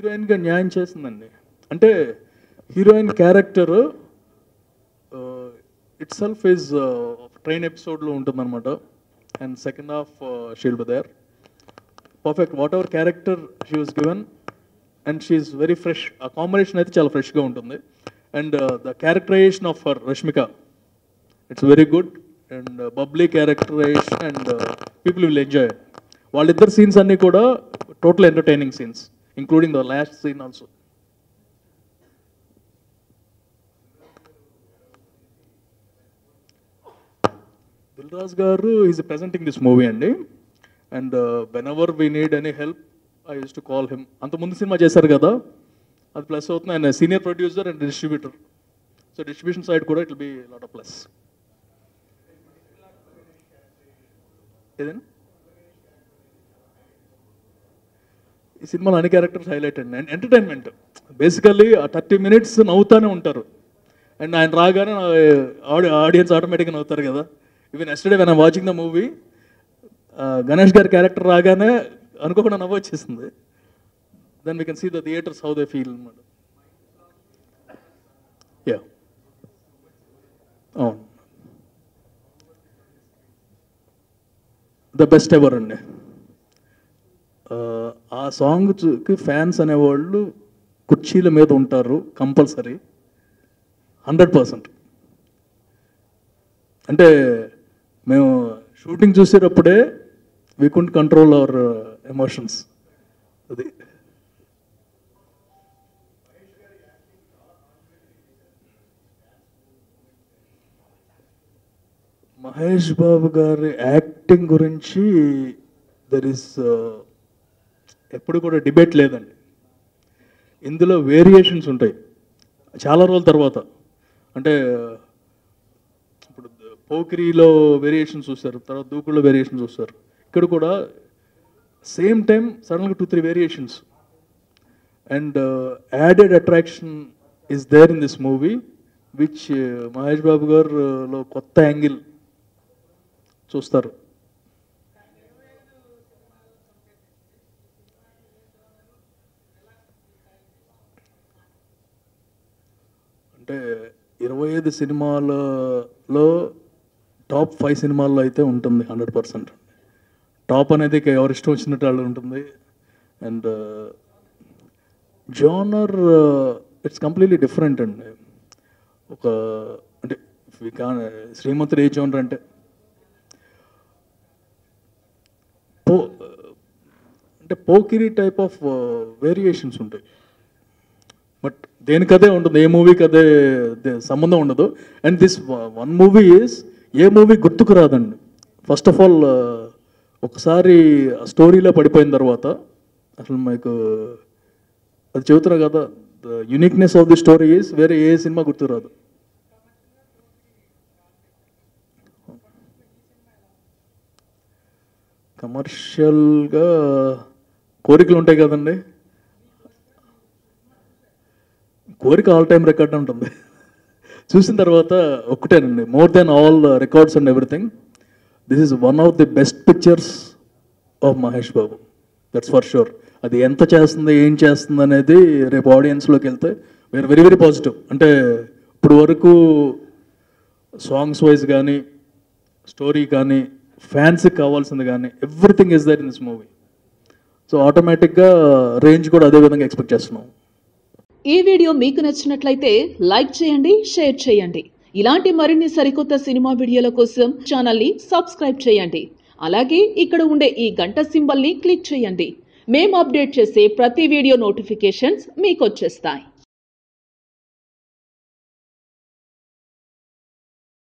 హీరోయిన్గా న్యాయం చేసిందండి అంటే heroine character itself is train ఎపిసోడ్లో ఉంటుందన్నమాట and second half she'll there perfect whatever character she was given and she is very fresh ఆ combination అయితే చాలా ఫ్రెష్గా ఉంటుంది and the characterization of her Rashmika it's very good and bubbly characterization and people will enjoy వాళ్ళిద్దరు scenes అన్నీ కూడా total entertaining scenes including the last scene also Dilraj గారు is presenting this movie అండి and when whenever we need any help I use to call him అంత ముందు సినిమా చేశారు కదా అది ప్లస్ అవుతుంది ఆయన senior producer and distributor so distribution side కూడా it be lot of plus ఏదైనా ఈ సినిమాలో అన్ని క్యారెక్టర్స్ హైలైట్ అండి అండ్ ఎంటర్టైన్మెంట్ బేసికల్లీ ఆ థర్టీ మినిట్స్ నవ్వుతానే ఉంటారు అండ్ ఆయన రాగానే ఆడియన్స్ ఆటోమేటిక్గా నవ్వుతారు కదా even yesterday when watching the movie Ganesh గారి క్యారెక్టర్ రాగానే అనుకోకుండా నవ్వు వచ్చేసింది then we can see the theatres how they feel అనమాట యా అవును ద బెస్ట్ ఎవర్ అండి ఆ సాంగ్కి ఫ్యాన్స్ అనేవాళ్ళు కుర్చీల మీద ఉంటారు కంపల్సరీ హండ్రెడ్ పర్సెంట్ అంటే మేము షూటింగ్ చూసేటప్పుడే we can't control our emotions అది మహేష్ బాబు గారి యాక్టింగ్ గురించి దర్ ఇస్ ఎప్పుడు కూడా డిబేట్ లేదండి ఇందులో వేరియేషన్స్ ఉంటాయి చాలా రోజుల తర్వాత అంటే ఇప్పుడు పోకిరిలో వేరియేషన్ చూస్తారు తర్వాత దూకుడులో వేరియేషన్ చూస్తారు ఇక్కడ కూడా సేమ్ టైం సడన్గా two three variations and added attraction is there in this movie which Mahesh Babu గారులో కొత్త యాంగిల్ చూస్తారు అంటే ఇరవై ఐదు సినిమాలలో టాప్ ఫైవ్ సినిమాల్లో అయితే ఉంటుంది హండ్రెడ్ పర్సెంట్ టాప్ అనేది ఇక ఎవరి ఇష్టం వచ్చినట్టు వాళ్ళు ఉంటుంది and genre it's completely different అండి ఒక అంటే కా శ్రీమంతుడు ఏ జోనర్ అంటే పో అంటే పోకిరి టైప్ ఆఫ్ వేరియేషన్స్ ఉంటాయి బట్ దేనికదే ఉంటుంది ఏ మూవీకి అదే దే- సంబంధం ఉండదు and this one movie is ఏ మూవీ గుర్తుకు రాదండి ఫస్ట్ ఆఫ్ ఆల్ ఒకసారి ఆ స్టోరీలో పడిపోయిన తర్వాత అసలు మీకు అది చెబుతున్నా కదా the uniqueness of the story is వేరే ఏ సినిమా గుర్తు రాదు కమర్షియల్గా కోరికలు ఉంటాయి కదండి కోరిక ఆల్ టైమ్ రికార్డ్ ఉంటుంది చూసిన తర్వాత ఒక్కటేనండి more than all records and everything this is one of the best pictures of Mahesh Babu that's for sure అది ఎంత చేస్తుంది ఏం చేస్తుంది అనేది రేపు ఆడియన్స్లోకి వెళ్తే వేర్ వెరీ వెరీ పాజిటివ్ అంటే ఇప్పుడు వరకు సాంగ్స్ వైజ్ కానీ స్టోరీ కానీ ఫ్యాన్స్కి కావాల్సింది కానీ everything is there in this movie so ఆటోమేటిక్గా రేంజ్ కూడా అదే విధంగా ఎక్స్పెక్ట్ చేస్తున్నాం ఈ వీడియో మీకు నచ్చినట్లయితే లైక్ చేయండి షేర్ చేయండి ఇలాంటి మరిన్ని సరికొత్త సినిమా వీడియోల కోసం ఛానల్ని సబ్స్క్రైబ్ చేయండి అలాగే ఇక్కడ ఉండే ఈ గంట సింబల్ని క్లిక్ చేయండి మేము అప్డేట్ చేసే ప్రతి వీడియో నోటిఫికేషన్స్ మీకు వచ్చేస్తాయి